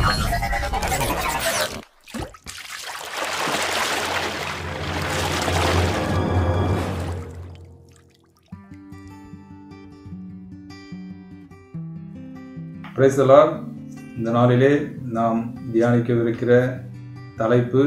Praise the Lord. இந்த நாளிலே நாம் தியானிக்கவிருக்கிற தலைப்பு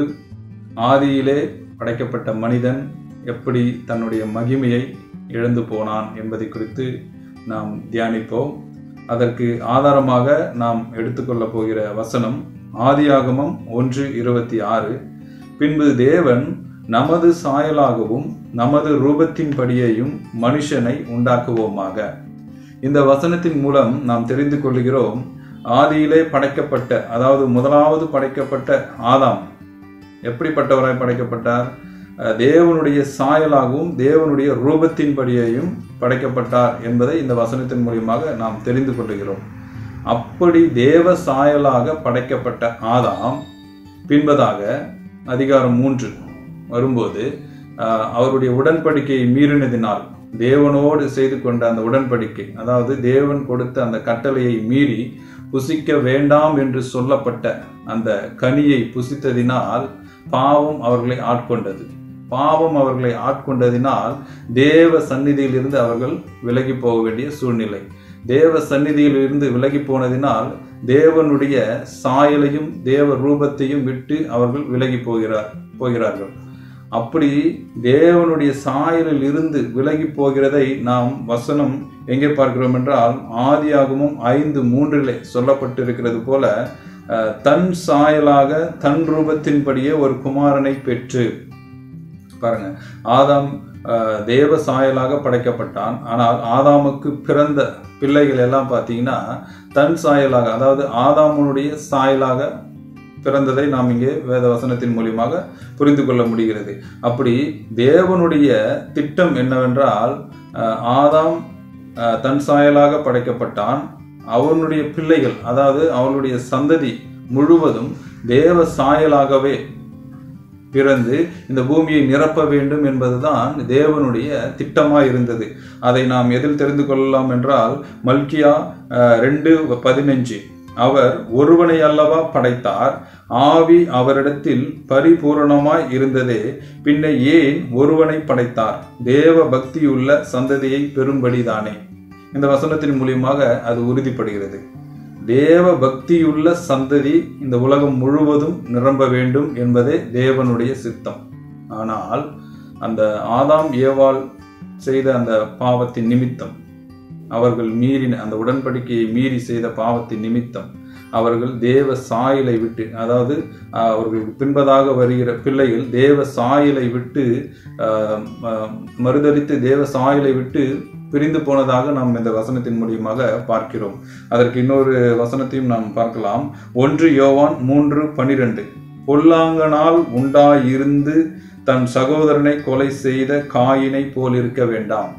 ஆதியிலே படைக்கப்பட்ட மனிதன் எப்படி தன்னுடைய மகிமையை இழந்து போனான் என்பதை குறித்து நாம் தியானிப்போம் அதற்கு ஆதாரமாக நாம் எடுத்துக்கொள்ளப் போகிற வசனம் ஆதியாகமம் ஒன்று இருபத்தி ஆறு பின்பு தேவன் நமது சாயலாகவும் நமது ரூபத்தின்படியையும் மனுஷனை உண்டாக்குவோமாக இந்த வசனத்தின் மூலம் நாம் தெரிந்து கொள்கிறோம் ஆதியிலே படைக்கப்பட்ட அதாவது முதலாவது படைக்கப்பட்ட ஆதாம் எப்படிப்பட்டவராய் படைக்கப்பட்டார் அஹ் தேவனுடைய சாயலாகவும் தேவனுடைய ரூபத்தின்படியையும் படைக்கப்பட்டார் என்பதை இந்த வசனத்தின் மூலியமாக நாம் தெரிந்து கொள்கிறோம் அப்படி தேவ சாயலாக படைக்கப்பட்ட ஆதாம் பின்பதாக அதிகாரம் மூன்று வரும்போது அஹ், அவருடைய உடன்படிக்கையை மீறினதினால் தேவனோடு செய்து கொண்ட அந்த உடன்படிக்கை அதாவது தேவன் கொடுத்த அந்த கட்டளையை மீறி புசிக்க வேண்டாம் என்று சொல்லப்பட்ட அந்த கனியை புசித்ததினால் பாவம் அவர்களை ஆட்கொண்டது பாவம் அவர்களை ஆட்கொண்டதினால் தேவ சந்நிதியிலிருந்து அவர்கள் விலகி போக வேண்டிய சூழ்நிலை தேவ சந்நிதியிலிருந்து விலகி போனதினால் தேவனுடைய சாயலையும் தேவ ரூபத்தையும் விட்டு அவர்கள் விலகி போகிறார் போகிறார்கள் அப்படி தேவனுடைய சாயலில் இருந்து விலகி போகிறதை நாம் வசனம் எங்கே பார்க்கிறோம் என்றால் ஆதியாகமும் ஐந்து மூன்றிலே சொல்லப்பட்டிருக்கிறது போல அஹ், தன் சாயலாக தன் ரூபத்தின்படியே ஒரு குமாரனை பெற்று பாருங்க ஆதாம் அஹ், தேவ சாயலாக படைக்கப்பட்டான் ஆனால் ஆதாமுக்கு பிறந்த பிள்ளைகள் எல்லாம் பார்த்தீங்கன்னா தன் சாயலாக அதாவது ஆதாமுடைய சாயலாக பிறந்ததை நாம் இங்கே வேத வசனத்தின் மூலியமாக புரிந்து கொள்ள முடிகிறது அப்படி தேவனுடைய திட்டம் என்னவென்றால் அஹ், ஆதாம் அஹ், தன் சாயலாக படைக்கப்பட்டான் அவனுடைய பிள்ளைகள் அதாவது அவனுடைய சந்ததி முழுவதும் தேவ சாயலாகவே பிறந்து இந்த பூமியை நிரப்ப வேண்டும் என்பதுதான் தேவனுடைய திட்டமாய் இருந்தது அதை நாம் எதில் தெரிந்து கொள்ளலாம் என்றால் மல்கியா அஹ், ரெண்டு பதினஞ்சு அவர் ஒருவனை அல்லவா படைத்தார் ஆவி அவரிடத்தில் பரிபூரணமாய் இருந்ததே பின்ன ஏன் ஒருவனை படைத்தார் தேவ பக்தியுள்ள சந்ததியை பெறும்படிதானே இந்த வசனத்தின் மூலியமாக அது உறுதிப்படுகிறது தேவ பக்தியுள்ள சந்ததி இந்த உலகம் முழுவதும் நிரம்ப வேண்டும் என்பதே தேவனுடைய சித்தம் ஆனால் அந்த ஆதாம் ஏவாள் செய்த அந்த பாவத்தின் நிமித்தம் அவர்கள் மீறின அந்த உடன்படிக்கையை மீறி செய்த பாவத்தின் நிமித்தம் அவர்கள் தேவ சாயலை விட்டு அதாவது ஆஹ், அவர்களுக்கு பின்பதாக வருகிற பிள்ளைகள் தேவ சாயலை விட்டு ஆஹ், ஆஹ், மறுதலித்து தேவ சாயலை விட்டு பிரிந்து போனதாக நாம் இந்த வசனத்தின் மூலியமாக பார்க்கிறோம் அதற்கு இன்னொரு வசனத்தையும் நாம் பார்க்கலாம் ஒன்று யோவான் மூன்று பனிரெண்டு பொல்லாங்கனால் உண்டாயிருந்து தன் சகோதரனை கொலை செய்த காயினை போல் இருக்க வேண்டாம்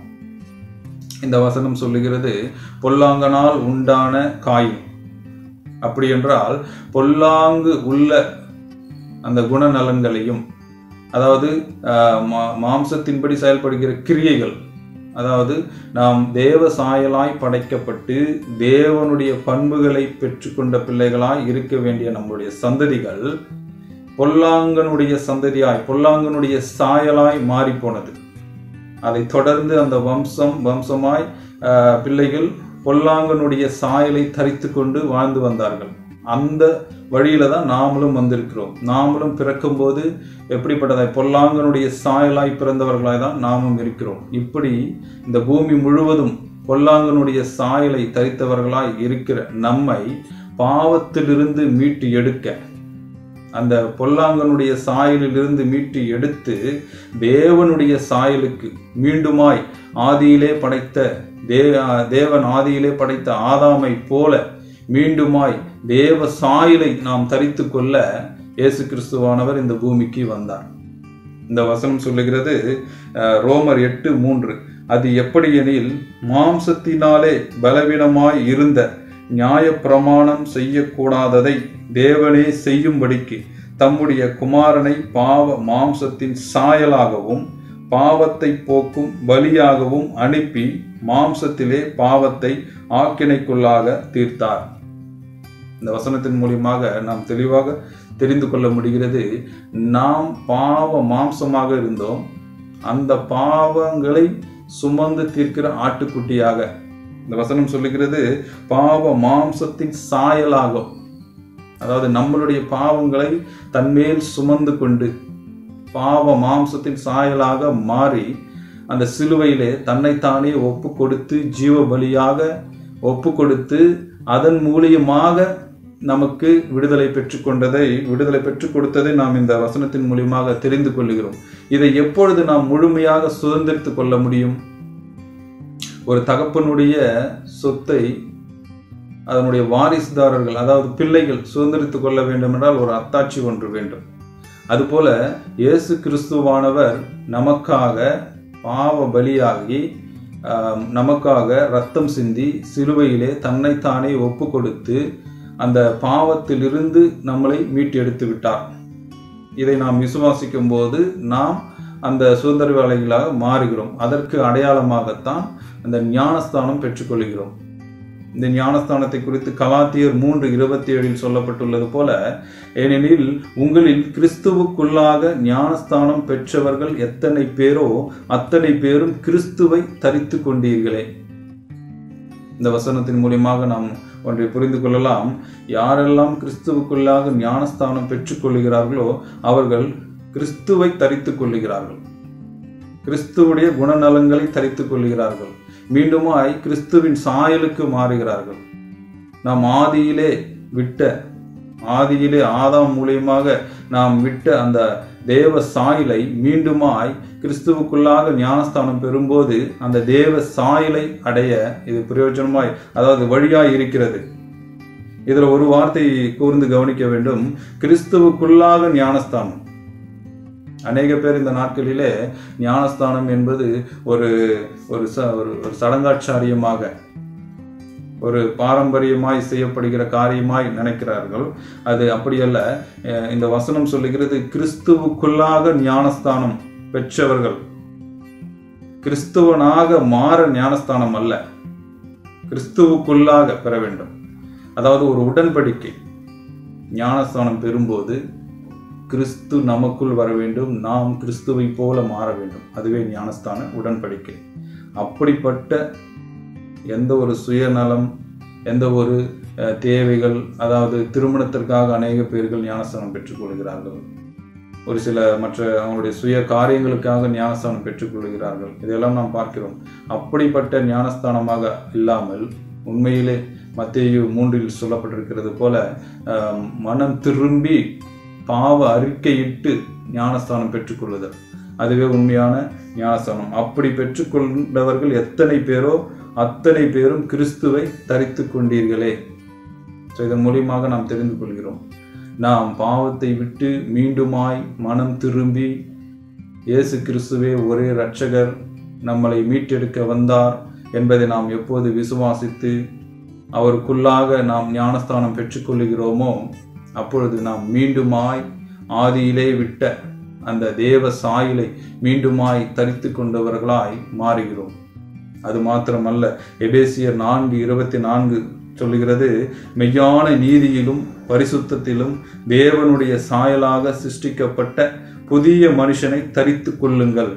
இந்த வசனம் சொல்லுகிறது பொல்லாங்கனால் உண்டான காயின் அப்படி என்றால் பொல்லாங்கு உள்ள அந்த குணநலன்களையும் அதாவது ஆஹ், மா- மாம்சத்தின்படி செயல்படுகிற கிரியைகள் அதாவது நாம் தேவ சாயலாய் படைக்கப்பட்டு தேவனுடைய பண்புகளை பெற்றுக்கொண்ட பிள்ளைகளாய் இருக்க வேண்டிய நம்முடைய சந்ததிகள் பொல்லாங்கனுடைய சந்ததியாய் பொல்லாங்கனுடைய சாயலாய் மாறி போனது அதை தொடர்ந்து அந்த வம்சம் வம்சமாய் ஆஹ், பிள்ளைகள் பொல்லாங்கனுடைய சாயலை தரித்து கொண்டு வாழ்ந்து வந்தார்கள் அந்த வழியில தான் நாமளும் வந்திருக்கிறோம் நாமளும் பிறக்கும்போது எப்படிப்பட்டதாய் பொல்லாங்கனுடைய சாயலாய் பிறந்தவர்களாய் தான் நாமும் இருக்கிறோம் இப்படி இந்த பூமி முழுவதும் பொல்லாங்கனுடைய சாயலை தரித்தவர்களாய் இருக்கிற நம்மை பாவத்திலிருந்து மீட்டு எடுக்க அந்த பொல்லாங்கனுடைய சாயலிலிருந்து மீட்டு எடுத்து தேவனுடைய சாயலுக்கு மீண்டுமாய் ஆதியிலே படைத்த தே தேவன் ஆதியிலே படைத்த ஆதாமை போல மீண்டுமாய் தேவ சாயலை நாம் தரித்து கொள்ள இயேசு கிறிஸ்துவானவர் இந்த பூமிக்கு வந்தார் இந்த வசனம் சொல்லுகிறது அஹ், ரோமர் எட்டு மூன்று அது எப்படியெனில் மாம்சத்தினாலே பலவீனமாய் இருந்த நியாயப்பிரமாணம் செய்யக்கூடாததை தேவனே செய்யும்படிக்கு தம்முடைய குமாரனை பாவ மாம்சத்தின் சாயலாகவும் பாவத்தை போக்கும் பலியாகவும் அனுப்பி மாம்சத்திலே பாவத்தை ஆக்கினைக்குள்ளாக தீர்த்தார் இந்த வசனத்தின் மூலியமாக நாம் தெளிவாக தெரிந்து கொள்ள முடிகிறது நாம் பாவ மாம்சமாக இருந்தோம் அந்த பாவங்களை சுமந்து தீர்க்கிற ஆட்டுக்குட்டியாக இந்த வசனம் சொல்லுகிறது பாவ மாம்சத்தின் சாயலாகும் அதாவது நம்மளுடைய பாவங்களை தன்மேல் சுமந்து கொண்டு பாவ மாம்சத்தின் சாயலாக மாறி அந்த சிலுவையிலே தன்னைத்தானே ஒப்பு கொடுத்து ஜீவ பலியாக ஒப்பு கொடுத்து அதன் மூலியமாக நமக்கு விடுதலை பெற்றுக்கொண்டதை விடுதலை பெற்றுக் கொடுத்ததை நாம் இந்த வசனத்தின் மூலியமாக தெரிந்து கொள்கிறோம் இதை எப்பொழுது நாம் முழுமையாக சுதந்திரித்துக் கொள்ள முடியும் ஒரு தகப்பனுடைய சொத்தை அதனுடைய வாரிசுதாரர்கள் அதாவது பிள்ளைகள் சுதந்திரித்துக் கொள்ள வேண்டும் என்றால் ஒரு அத்தாட்சி ஒன்று வேண்டும் அதுபோல இயேசு கிறிஸ்துவானவர் நமக்காக பாவ பலியாகி ஆம், நமக்காக ரத்தம் சிந்தி சிலுவையிலே தன்னைத்தானே ஒப்பு கொடுத்து அந்த பாவத்திலிருந்து நம்மளை மீட்டெடுத்து விட்டார் இதை நாம் விசுவாசிக்கும் போது நாம் அந்த சுதந்திரவாளிகளாக மாறுகிறோம் அதற்கு அடையாளமாகத்தான் அந்த ஞானஸ்தானம் பெற்றுக்கொள்கிறோம் இந்த ஞானஸ்தானத்தை குறித்து கலாத்தியர் மூன்று இருபத்தி ஏழில் சொல்லப்பட்டுள்ளது போல ஏனெனில் உங்களில் கிறிஸ்துவுக்குள்ளாக ஞானஸ்தானம் பெற்றவர்கள் எத்தனை பேரோ அத்தனை பேரும் கிறிஸ்துவை தரித்து கொண்டீர்களே இந்த வசனத்தின் மூலியமாக நாம் ஒன்றை புரிந்து கொள்ளலாம் யாரெல்லாம் கிறிஸ்துவுக்குள்ளாக ஞானஸ்தானம் பெற்றுக்கொள்கிறார்களோ அவர்கள் கிறிஸ்துவை தரித்துக் கொள்ளுகிறார்கள் கிறிஸ்துவுடைய குணநலங்களை தரித்துக் கொள்கிறார்கள் மீண்டுமாய் கிறிஸ்துவின் சாயலுக்கு மாறுகிறார்கள் நாம் ஆதியிலே விட்ட ஆதியிலே ஆதாம் மூலியமாக நாம் விட்ட அந்த தேவ சாயலை மீண்டுமாய் கிறிஸ்துவுக்குள்ளாக ஞானஸ்தானம் பெறும்போது அந்த தேவ சாயலை அடைய இது பிரயோஜனமாய் அதாவது வழியாய் இருக்கிறது இதுல ஒரு வார்த்தை கூர்ந்து கவனிக்க வேண்டும் கிறிஸ்துவுக்குள்ளாக ஞானஸ்தானம் அநேக பேர் இந்த நாட்களிலே ஞானஸ்தானம் என்பது ஒரு ஒரு ச ஒரு ஒரு சடங்காச்சாரியமாக ஒரு பாரம்பரியமாய் செய்யப்படுகிற காரியமாய் நினைக்கிறார்கள் அது அப்படியல்ல அஹ் இந்த வசனம் சொல்லுகிறது கிறிஸ்துவுக்குள்ளாக ஞானஸ்தானம் பெற்றவர்கள் கிறிஸ்துவனாக மாற ஞானஸ்தானம் அல்ல கிறிஸ்துவுக்குள்ளாக பெற வேண்டும் அதாவது ஒரு உடன்படிக்கை ஞானஸ்தானம் பெறும்போது கிறிஸ்து நமக்குள் வர வேண்டும் நாம் கிறிஸ்துவை போல மாற வேண்டும் அதுவே ஞானஸ்தான உடன்படிக்கை அப்படிப்பட்ட எந்த ஒரு சுயநலம் எந்த ஒரு அஹ், தேவைகள் அதாவது திருமணத்திற்காக அநேக பேர்கள் ஞானஸ்தானம் பெற்றுக்கொள்கிறார்கள் ஒரு சில மற்ற அவங்களுடைய சுய காரியங்களுக்காக ஞானஸ்தானம் பெற்றுக்கொள்கிறார்கள் இதெல்லாம் நாம் பார்க்கிறோம் அப்படிப்பட்ட ஞானஸ்தானமாக இல்லாமல் உண்மையிலே மத்தேயு மூன்றில் சொல்லப்பட்டிருக்கிறது போல அஹ், மனம் திரும்பி பாவ அறிக்கையிட்டு ஞானஸ்தானம் பெற்றுக்கொள்ளுதல் அதுவே உண்மையான ஞானஸ்தானம் அப்படி பெற்றுக்கொண்டவர்கள் எத்தனை பேரோ அத்தனை பேரும் கிறிஸ்துவை தரித்து கொண்டீர்களே ஸோ இதன் மூலியமாக நாம் தெரிந்து கொள்கிறோம் நாம் பாவத்தை விட்டு மீண்டுமாய் மனம் திரும்பி இயேசு கிறிஸ்துவே ஒரே இரட்சகர் நம்மளை மீட்டெடுக்க வந்தார் என்பதை நாம் எப்போது விசுவாசித்து அவருக்குள்ளாக நாம் ஞானஸ்தானம் பெற்றுக்கொள்கிறோமோ அப்பொழுது நாம் மீண்டுமாய் ஆதியிலே விட்ட அந்த தேவ சாயலை மீண்டுமாய் தரித்து கொண்டவர்களாய் மாறுகிறோம் அது மாத்திரமல்ல எபேசியர் நான்கு இருபத்தி நான்கு சொல்லுகிறது மெய்யான நீதியிலும் பரிசுத்தத்திலும் தேவனுடைய சாயலாக சிருஷ்டிக்கப்பட்ட புதிய மனுஷனை தரித்து கொள்ளுங்கள்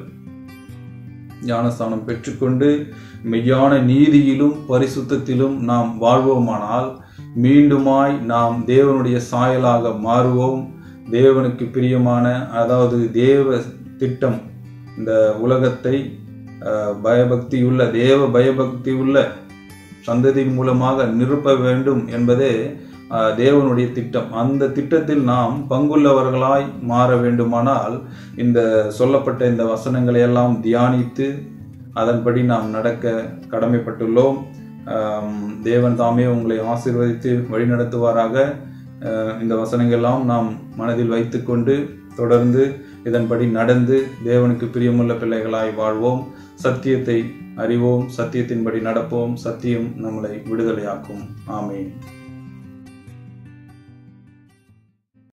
ஞானஸ்தானம் பெற்றுக்கொண்டு மெய்யான நீதியிலும் பரிசுத்தத்திலும் நாம் வாழ்வோமானால் மீண்டுமாய் நாம் தேவனுடைய சாயலாக மாறுவோம் தேவனுக்கு பிரியமான அதாவது தேவ திட்டம் இந்த உலகத்தை அஹ், பயபக்தியுள்ள தேவ பயபக்தியுள்ள சந்ததி மூலமாக நிரப்ப வேண்டும் என்பதே அஹ், தேவனுடைய திட்டம் அந்த திட்டத்தில் நாம் பங்குள்ளவர்களாய் மாற வேண்டுமானால் இந்த சொல்லப்பட்ட இந்த வசனங்களை எல்லாம் தியானித்து அதன்படி நாம் நடக்க கடமைப்பட்டுள்ளோம் ஆம், தேவன் தாமே உங்களை ஆசீர்வதித்து வழிநடத்துவாராக அஹ், இந்த வசனங்கள்லாம் நாம் மனதில் வைத்துக்கொண்டு தொடர்ந்து இதன்படி நடந்து தேவனுக்கு பிரியமுள்ள பிள்ளைகளாய் வாழ்வோம் சத்தியத்தை அறிவோம் சத்தியத்தின்படி நடப்போம் சத்தியம் நம்மளை விடுதலையாக்கும் ஆமென்